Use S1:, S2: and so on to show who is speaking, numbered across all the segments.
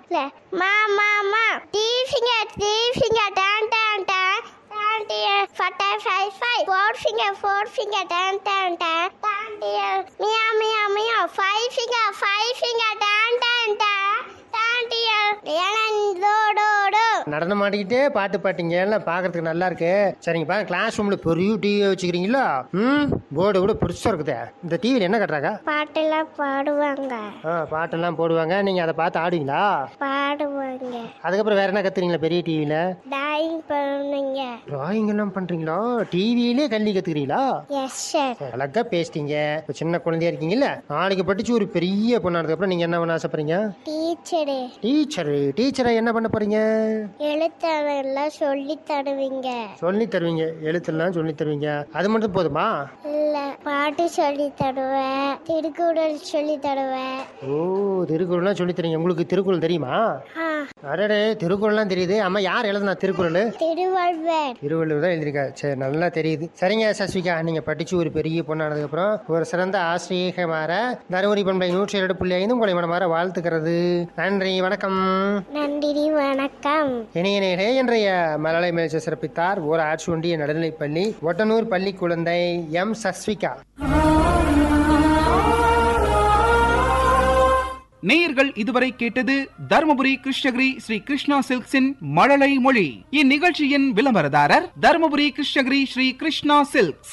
S1: இல்ல மா மா மா டீஃபிங்க டீஃபிங்க டான் டான் டான் டான் டியர் ஃபட்டை ஃபை ஃபை ஃபோர் ஃபிங்கர் ஃபோர் ஃபிங்கர் டான் டான் டான் டான் டியர் மியா மியா மியா ஃபைவ் ஃபிங்கர் ஃபைவ் ஃபிங்கர் டான் டான் டான் டான் டியர் டோடோடோ
S2: நடனம் ஆடிக்கிட்டே பாட்டு பாட்டிங்க எல்லாம் பார்க்கறதுக்கு நல்லா இருக்கு சரிங்க பாருங்க கிளாஸ் ரூம்ல பெரிய டிவி வச்சுக்கிறீங்களா ம் போர்டு கூட பெருசா இருக்குதே இந்த டிவியில் என்ன கட்டுறாங்க
S1: பாட்டெல்லாம் பாடுவாங்க
S2: ஆ பாட்டெல்லாம் போடுவாங்க நீங்க அதை பார்த்து ஆடுவீங்களா
S1: பாடுவாங்க
S2: அதுக்கப்புறம் வேற என்ன கத்துறீங்களா பெரிய டிவியில
S1: டாயிங் பண்ணுங்க
S2: டிராயிங் எல்லாம் பண்றீங்களா டிவியிலே கல்வி கத்துக்கிறீங்களா
S1: எஸ் சார்
S2: அழகா பேசிட்டீங்க இப்ப சின்ன குழந்தையா இருக்கீங்கல்ல நாளைக்கு படிச்சு ஒரு பெரிய பொண்ணானதுக்கு அப்புறம் நீங்க என்ன பண்ண ஆசைப்படுறீங்க
S1: டீச்சரு
S2: டீச்சர் டீச்சரா என்ன பண்ண போறீங்க
S1: எழுத்தெல்லாம் சொல்லி தருவீங்க
S2: சொல்லி தருவீங்க எழுத்தெல்லாம் சொல்லி தருவீங்க அது மட்டும் போதுமா
S1: இல்ல பாட்டு சொல்லி தருவேன் திருக்குறள் சொல்லி தருவேன்
S2: ஓ திருக்குறள்லாம் சொல்லி தரீங்க உங்களுக்கு திருக்குறள் தெரியுமா
S1: ஆ,
S2: அடடே திருக்குறள்லாம் தெரியுது அம்மா யார் எழுதுனா திருக்குறள்
S1: திருவள்ளுவர்
S2: திருவள்ளுவர் தான் எழுதியிருக்காரு சரி நல்லா தெரியுது சரிங்க சஸ்விகா நீங்க படிச்சு ஒரு பெரிய பொண்ணானதுக்கு அப்புறம் ஒரு சிறந்த ஆசிரியக மாற தருமபுரி பண்பை நூற்றி இரண்டு புள்ளி ஐந்து உங்களை மனமாற வாழ்த்துக்கிறது நன்றி வணக்கம்
S1: நன்றி வணக்கம்
S2: இணைய நேரே இன்றைய மலலை மேய்ச்சல் சிறப்பித்தார் ஓர் ஆட்சி ஒன்றிய நடுநிலைப்பள்ளி ஒட்டனூர் பள்ளி குழந்தை எம் சஸ்விகா
S3: நேயர்கள் இதுவரை கேட்டது தருமபுரி கிருஷ்ணகிரி ஸ்ரீ கிருஷ்ணா சில்க்ஸின் மழலை மொழி இந்நிகழ்ச்சியின் விளம்பரதாரர் தருமபுரி கிருஷ்ணகிரி ஸ்ரீ கிருஷ்ணா சில்க்ஸ்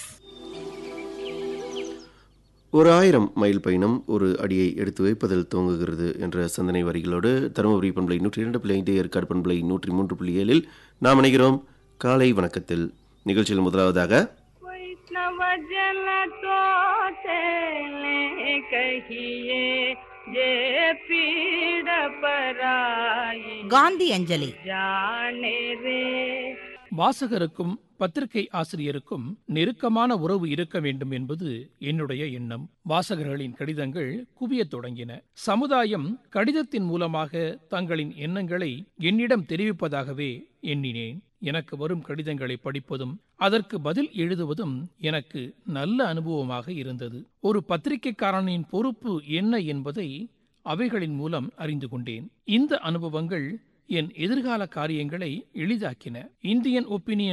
S4: ஒரு ஆயிரம் மைல் பயணம் ஒரு அடியை எடுத்து வைப்பதில் துவங்குகிறது என்ற சிந்தனை வரிகளோடு தருமபுரி பண்பலை நூற்றி இரண்டு புள்ளி ஐந்து ஏற்காடு பண்பலை நூற்றி மூன்று புள்ளி ஏழில் நாம் இணைகிறோம் காலை வணக்கத்தில் நிகழ்ச்சியில் முதலாவதாக
S5: वैष्णव जन तो चले कहिए जे पीड़ पराई
S6: காந்தி அஞ்சலி
S5: जाने रे
S7: வாசகருக்கும் பத்திரிகை ஆசிரியருக்கும் நெருக்கமான உறவு இருக்க வேண்டும் என்பது என்னுடைய எண்ணம் வாசகர்களின் கடிதங்கள் குவியத் தொடங்கின சமுதாயம் கடிதத்தின் மூலமாக தங்களின் எண்ணங்களை என்னிடம் தெரிவிப்பதாகவே எண்ணினேன் எனக்கு வரும் கடிதங்களை படிப்பதும் அதற்கு பதில் எழுதுவதும் எனக்கு நல்ல அனுபவமாக இருந்தது ஒரு பத்திரிகைக்காரனின் பொறுப்பு என்ன என்பதை அவைகளின் மூலம் அறிந்து கொண்டேன் இந்த அனுபவங்கள் என் எதிர்கால காரியங்களை எளிதாக்கின இந்தியன் ஒப்பீனியன்